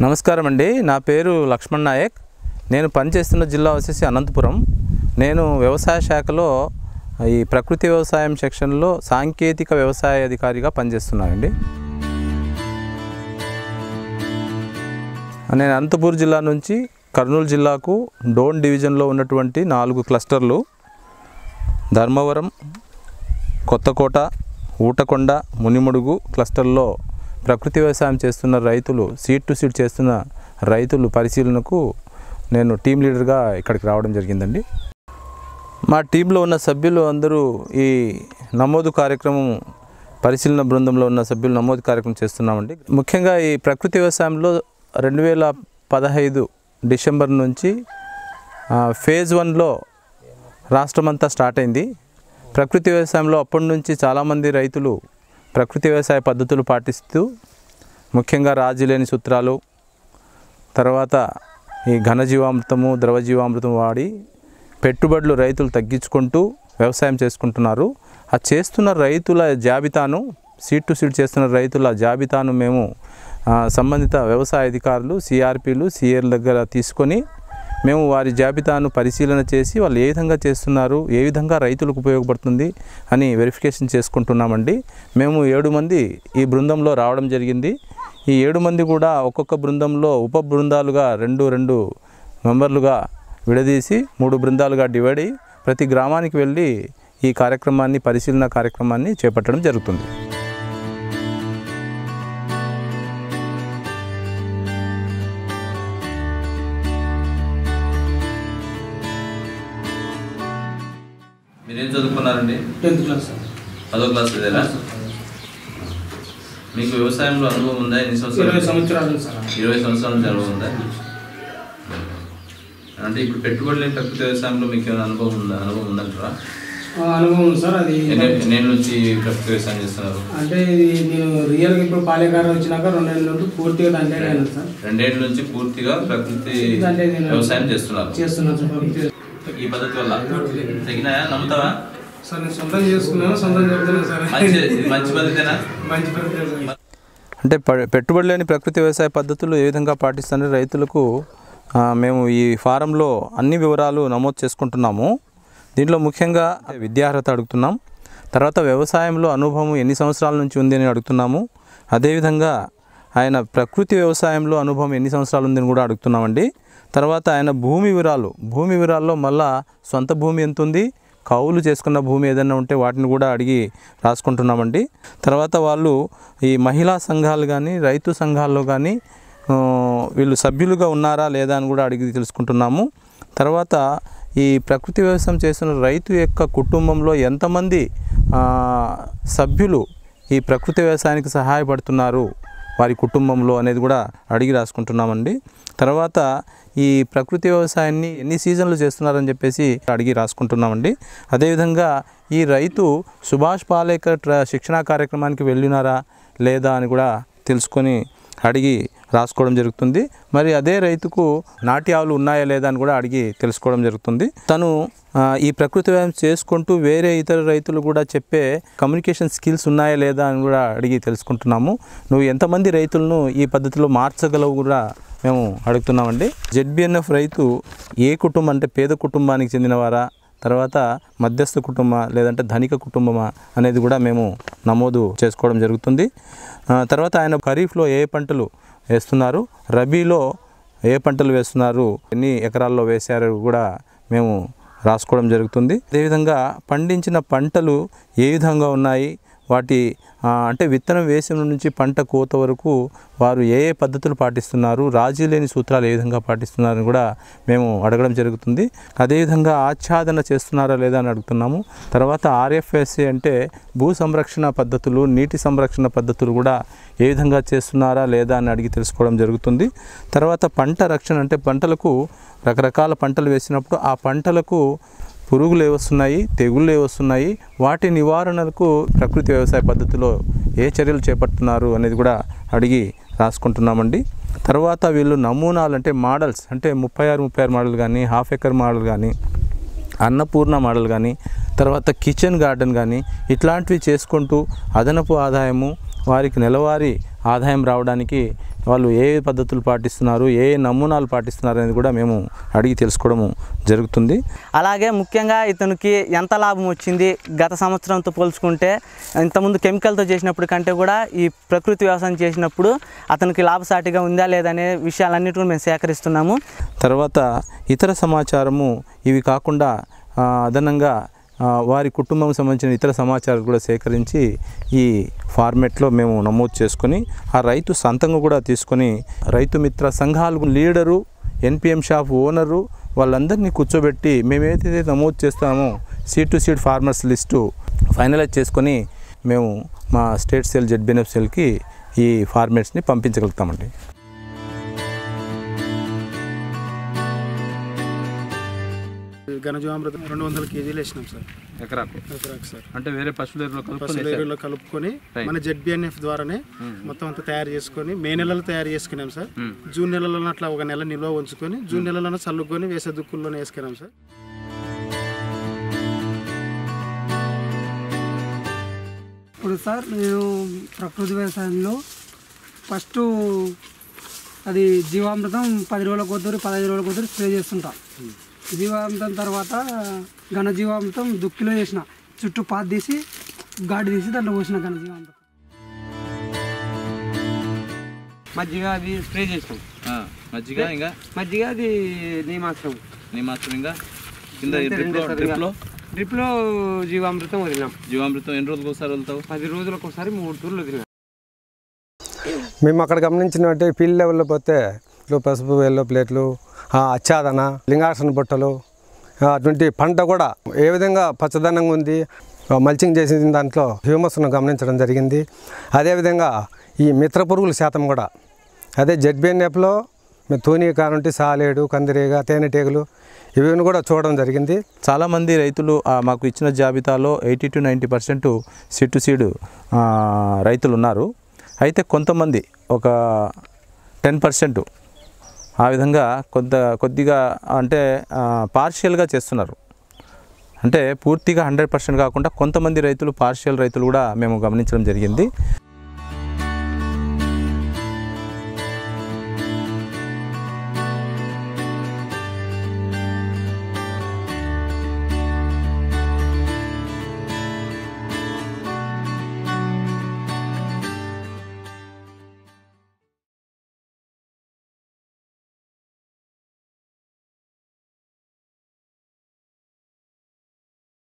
నమస్కారం అండి నా పేరు లక్ష్మణ్ నాయక్ నేను పనిచేస్తున్న జిల్లా వచ్చేసి అనంతపురం నేను వ్యవసాయ శాఖలో ఈ ప్రకృతి వ్యవసాయం సెక్షన్లో సాంకేతిక వ్యవసాయ అధికారిగా పనిచేస్తున్నానండి నేను అనంతపూర్ జిల్లా నుంచి కర్నూలు జిల్లాకు డోన్ డివిజన్లో ఉన్నటువంటి నాలుగు క్లస్టర్లు ధర్మవరం కొత్తకోట ఊటకొండ మునిముడుగు క్లస్టర్లో ప్రకృతి వ్యవసాయం చేస్తున్న రైతులు సీడ్ టు సీడ్ చేస్తున్న రైతులు పరిశీలనకు నేను టీం లీడర్గా ఇక్కడికి రావడం జరిగిందండి మా టీంలో ఉన్న సభ్యులు అందరూ ఈ నమోదు కార్యక్రమం పరిశీలన బృందంలో ఉన్న సభ్యులు నమోదు కార్యక్రమం చేస్తున్నామండి ముఖ్యంగా ఈ ప్రకృతి వ్యవసాయంలో రెండు వేల పదహైదు డిసెంబర్ నుంచి ఆ, ఫేజ్ వన్లో రాష్ట్రమంతా స్టార్ట్ అయింది ప్రకృతి వ్యవసాయంలో అప్పటి నుంచి చాలామంది రైతులు ప్రకృతి వ్యవసాయ పద్ధతులు పాటిస్తూ ముఖ్యంగా రాజీ లేని సూత్రాలు తర్వాత ఈ ఘనజీవామృతము ద్రవజీవామృతం వాడి పెట్టుబడులు రైతులు తగ్గించుకుంటూ వ్యవసాయం చేసుకుంటున్నారు ఆ చేస్తున్న రైతుల జాబితాను సీడ్ టు సీడ్ చేస్తున్న రైతుల జాబితాను మేము ఆ, సంబంధిత వ్యవసాయ అధికారులు సిఆర్పీలు సిఏల దగ్గర తీసుకొని మేము వారి జాబితాను పరిశీలన చేసి వాళ్ళు ఏ విధంగా చేస్తున్నారు ఏ విధంగా రైతులకు ఉపయోగపడుతుంది అని వెరిఫికేషన్ చేసుకుంటున్నామండి మేము ఏడు మంది ఈ బృందంలో రావడం జరిగింది ఈ ఏడు మంది కూడా ఒక్కొక్క బృందంలో ఉప బృందాలుగా రెండు రెండు మెంబర్లుగా విడదీసి మూడు బృందాలుగా డివైడ్ అయ్యి ప్రతి గ్రామానికి వెళ్ళి ఈ కార్యక్రమాన్ని పరిశీలన కార్యక్రమాన్ని చేపట్టడం జరుగుతుంది మీరేం చదువుకున్నారండి టెన్త్ క్లాస్ సార్ పదో క్లాస్ ఇదేనా మీకు వ్యవసాయంలో అనుభవం ఉందా ఎన్ని ఇరవై సంవత్సరాలు సంవత్సరాలు సార్ ఇరవై సంవత్సరాల నుంచి అనుభవం ఉందా అంటే ఇప్పుడు పెట్టుబడి లేని ప్రకృతి వ్యవసాయంలో మీకు ఏమైనా అనుభవం ఉందా అనుభవం ఉందంటారా ఆ అనుభవం ఉంది సార్ అది ఎన్ని ఎన్నేళ్ళ నుంచి ప్రకృతి వ్యవసాయం చేస్తున్నారు అంటే ఇది నేను రియల్గా ఇప్పుడు పాలేకారం వచ్చినాక రెండేళ్ళ నుండి పూర్తిగా దాంట్లో అయినా సార్ రెండేళ్ల నుంచి పూర్తిగా ప్రకృతి దాంట్లో నేను వ్యవసాయం చేస్తున్నారు చేస్తున్నాను సార్ ప్రకృతి ఈ పద్ధతి వల్ల తగినాయా నమ్ముతావా సార్ నేను సొంతం చేసుకున్నాను సొంతం చెప్తున్నాను సార్ మంచి ఇది మంచి పద్ధతేనా మంచి ప్రకృతి సార్ అంటే ప- పెట్టుబడి లేని ప్రకృతి వ్యవసాయ పద్ధతులు ఏ విధంగా పాటిస్తారని రైతులకు ఆ, మేము ఈ ఫారంలో అన్ని వివరాలు నమోదు చేసుకుంటున్నాము దీంట్లో ముఖ్యంగా విద్యార్హత అడుగుతున్నాం తర్వాత వ్యవసాయంలో అనుభవం ఎన్ని సంవత్సరాల నుంచి ఉంది అని అడుగుతున్నాము అదేవిధంగా ఆయన ప్రకృతి వ్యవసాయంలో అనుభవం ఎన్ని సంవత్సరాలు ఉందని కూడా అడుగుతున్నామండి తర్వాత ఆయన భూమి వివరాలు భూమి వివరాల్లో మళ్ళా సొంత భూమి ఎంత ఉంది కౌలు చేసుకున్న భూమి ఏదైనా ఉంటే వాటిని కూడా అడిగి రాసుకుంటున్నామండి తర్వాత వాళ్ళు ఈ మహిళా సంఘాలు కానీ రైతు సంఘాల్లో కానీ ఆ, వీళ్ళు సభ్యులుగా ఉన్నారా లేదా అని కూడా అడిగి తెలుసుకుంటున్నాము తర్వాత ఈ ప్రకృతి వ్యవసాయం చేస్తున్న రైతు యొక్క కుటుంబంలో ఎంతమంది ఆ, సభ్యులు ఈ ప్రకృతి వ్యవసాయానికి సహాయపడుతున్నారు వారి కుటుంబంలో అనేది కూడా అడిగి రాసుకుంటున్నామండి తర్వాత ఈ ప్రకృతి వ్యవసాయాన్ని ఎన్ని సీజన్లు చేస్తున్నారని చెప్పేసి అడిగి రాసుకుంటున్నామండి అదేవిధంగా ఈ రైతు సుభాష్ పాలేకర్ ట్ర శిక్షణా కార్యక్రమానికి వెళ్ళినారా లేదా అని కూడా తెలుసుకొని అడిగి రాసుకోవడం జరుగుతుంది మరి అదే రైతుకు నాటి ఆవులు ఉన్నాయా లేదా అని కూడా అడిగి తెలుసుకోవడం జరుగుతుంది తను ఆ, ఈ ప్రకృతి వ్యవసాయం చేసుకుంటూ వేరే ఇతర రైతులు కూడా చెప్పే కమ్యూనికేషన్ స్కిల్స్ ఉన్నాయా లేదా అని కూడా అడిగి తెలుసుకుంటున్నాము నువ్వు ఎంతమంది రైతులను ఈ పద్ధతిలో మార్చగలవు కూడా మేము అడుగుతున్నామండి జెడ్బిఎన్ఎఫ్ రైతు ఏ కుటుంబం అంటే పేద కుటుంబానికి చెందినవారా తర్వాత మధ్యస్థ కుటుంబ లేదంటే ధనిక కుటుంబమా అనేది కూడా మేము నమోదు చేసుకోవడం జరుగుతుంది ఆ, తర్వాత ఆయన ఖరీఫ్లో ఏ పంటలు వేస్తున్నారు రబీలో ఏ పంటలు వేస్తున్నారు ఎన్ని ఎకరాల్లో వేశారు కూడా మేము రాసుకోవడం జరుగుతుంది అదేవిధంగా పండించిన పంటలు ఏ విధంగా ఉన్నాయి వాటి ఆ, అంటే విత్తనం వేసిన నుంచి పంట కోత వరకు వారు ఏ ఏ పద్ధతులు పాటిస్తున్నారు రాజీ లేని సూత్రాలు ఏ విధంగా పాటిస్తున్నారని కూడా మేము అడగడం జరుగుతుంది అదేవిధంగా ఆచ్ఛాదన చేస్తున్నారా లేదా అని అడుగుతున్నాము తర్వాత ఆర్ఎఫ్ఎస్ఏ అంటే భూ సంరక్షణ పద్ధతులు నీటి సంరక్షణ పద్ధతులు కూడా ఏ విధంగా చేస్తున్నారా లేదా అని అడిగి తెలుసుకోవడం జరుగుతుంది తర్వాత పంట రక్షణ అంటే పంటలకు రకరకాల పంటలు వేసినప్పుడు ఆ పంటలకు పురుగులు ఏవస్తున్నాయి తెగుళ్ళు ఏవస్తున్నాయి వాటి నివారణకు ప్రకృతి వ్యవసాయ పద్ధతిలో ఏ చర్యలు చేపడుతున్నారు అనేది కూడా అడిగి రాసుకుంటున్నామండి తర్వాత వీళ్ళు నమూనాలు అంటే మోడల్స్ అంటే ముప్పై ఆరు ముప్పై ఆరు మోడల్ కానీ హాఫ్ ఎకర్ మోడల్ కానీ అన్నపూర్ణ మోడల్ కానీ తర్వాత కిచెన్ గార్డెన్ కానీ ఇట్లాంటివి చేసుకుంటూ అదనపు ఆదాయము వారికి నెలవారీ ఆదాయం రావడానికి వాళ్ళు ఏ ఏ పద్ధతులు పాటిస్తున్నారు ఏ ఏ నమూనాలు పాటిస్తున్నారు అనేది కూడా మేము అడిగి తెలుసుకోవడము జరుగుతుంది అలాగే ముఖ్యంగా ఇతనికి ఎంత లాభం వచ్చింది గత సంవత్సరంతో పోల్చుకుంటే ఇంతకుముందు కెమికల్తో చేసినప్పుడు కంటే కూడా ఈ ప్రకృతి వ్యవసాయం చేసినప్పుడు అతనికి లాభసాటిగా ఉందా లేదనే విషయాలన్నిటి కూడా మేము సేకరిస్తున్నాము తర్వాత ఇతర సమాచారము ఇవి కాకుండా ఆ, అదనంగా ఆ, వారి కుటుంబం సంబంధించిన ఇతర సమాచారాలు కూడా సేకరించి ఈ ఫార్మెట్లో మేము నమోదు చేసుకొని ఆ రైతు సంతంగా కూడా తీసుకొని రైతు మిత్ర సంఘాలు లీడరు ఎన్పిఎం షాప్ ఓనరు వాళ్ళందరినీ కూర్చోబెట్టి మేము ఏదైతే నమోదు చేస్తామో seed to seed farmers list finalize చేసుకొని మేము మా స్టేట్ సెల్ జెడ్బిఎన్ఎఫ్ సెల్కి ఈ ఫార్మేట్స్ని పంపించగలుగుతామండి ఘనజీవామృతం రెండు వందల కేజీలు వేసినాం సార్ ఎకరాకు ఎకరాకు సార్ అంటే వేరే పశువుల ఎరువులో పసుపు కలుపుకొని ఎరువులో కలుపుకొని మన జెడ్బిఎన్ఎఫ్ ద్వారానే మొత్తం అంతా తయారు చేసుకొని మే నెలలో తయారు చేసుకున్నాం సార్ జూన్ నెలలో అట్లా ఒక నెల నిల్వ ఉంచుకొని జూన్ నెలలో చల్లుకొని వేసే దుక్కుల్లోనే వేసుకున్నాం సార్ ఇప్పుడు సార్ నేను ప్రకృతి వ్యవసాయంలో ఫస్ట్ అది జీవామృతం పది రోజుల కొద్దరు పదహైదు రోజుల కొద్దరు స్ప్రే చేస్తుంటా జీవామృతం తర్వాత ఘన జీవామృతం దుక్కిలో చేసిన చుట్టూ పాత తీసి గాడి తీసి దాంట్లో పోసిన ఘన జీవామృతం మజ్జిగ అది స్ప్రే చేసినాం మజ్జిగ ఇంకా మజ్జిగ అది నీమాత్రం నీ మాత్రం ఇంకా కింద అంతే డ్రిప్లో రెండోసారి డ్రిప్లో డ్రిప్లో జీవామృతం వదిలినాం జీవామృతం ఎన్ని రోజులకు ఒకసారి వెళ్తావు పది రోజులకు ఒకసారి మూడు తూర్లు వదిలినాం మేము అక్కడ గమనించినట్టే ఫీల్డ్ లెవెల్లో పోతే ఇట్లా పసుపు ఎల్లో ప్లేట్లు ఆ, అచ్చాదన లింగాసన బుట్టలు ఆ, అటువంటి పంట కూడా ఏ విధంగా పచ్చదనంగా ఉంది ఆ, మల్చింగ్ చేసిన దాంట్లో హ్యూమస్ను గమనించడం జరిగింది అదేవిధంగా ఈ మిత్ర పురుగుల శాతం కూడా అదే జెడ్బిఎన్ఎఫ్లో తూని కానుంటి సాలేడు కందిరీగ తేనెటీగలు ఇవన్నీ కూడా చూడడం జరిగింది చాలామంది రైతులు ఆ, మాకు ఇచ్చిన జాబితాలో eighty two ninety percent seed to seed రైతులు ఉన్నారు అయితే కొంతమంది ఒక టెన్ పర్సెంట్ ఆ విధంగా కొంత కొద్దిగా అంటే పార్షియల్గా చేస్తున్నారు అంటే పూర్తిగా హండ్రెడ్ పర్సెంట్ కాకుండా కొంతమంది రైతులు పార్షియల్ రైతులు కూడా మేము గమనించడం జరిగింది